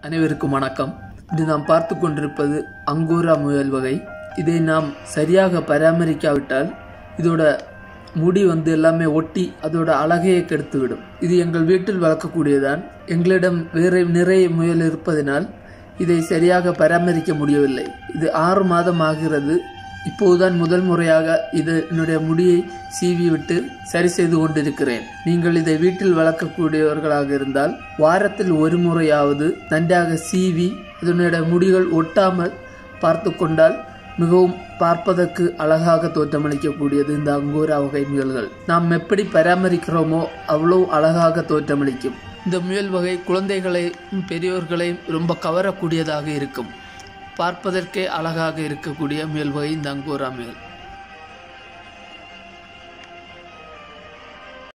அனைவருக்கும் வணக்கம் இது நாம் பார்த்து கொண்டிருப்பது அங்கோரா முயல் வகை இதை நாம் சரியாக பராமரிக்காவிட்டால் இதோட முடி வந்து எல்லாமே ஒட்டி அதோட அழகையே கெடுத்துவிடும் இது எங்கள் வீட்டில் வளர்க்கக்கூடியதான் எங்களிடம் வேறு நிறைய முயல் இருப்பதனால் இதை சரியாக பராமரிக்க முடியவில்லை இது ஆறு மாதம் ஆகிறது இப்போதுதான் முதல் முறையாக இது என்னுடைய முடியை சீவி விட்டு சரி செய்து கொண்டிருக்கிறேன் நீங்கள் இதை வீட்டில் வளர்க்கக்கூடியவர்களாக இருந்தால் வாரத்தில் ஒரு முறையாவது நன்றாக சீவி அதனுடைய முடிகள் ஒட்டாமல் பார்த்து கொண்டால் மிகவும் பார்ப்பதற்கு அழகாக தோற்றமளிக்கக்கூடியது இந்த அங்கோரா வகை முயல்கள் நாம் எப்படி பராமரிக்கிறோமோ அவ்வளவு அழகாக தோற்றமளிக்கும் இந்த முயல் வகை குழந்தைகளையும் பெரியோர்களையும் ரொம்ப கவரக்கூடியதாக இருக்கும் பார்ப்பதற்கே அழகாக இருக்கக்கூடிய முயல் வகை இந்த அங்கோரா முயல்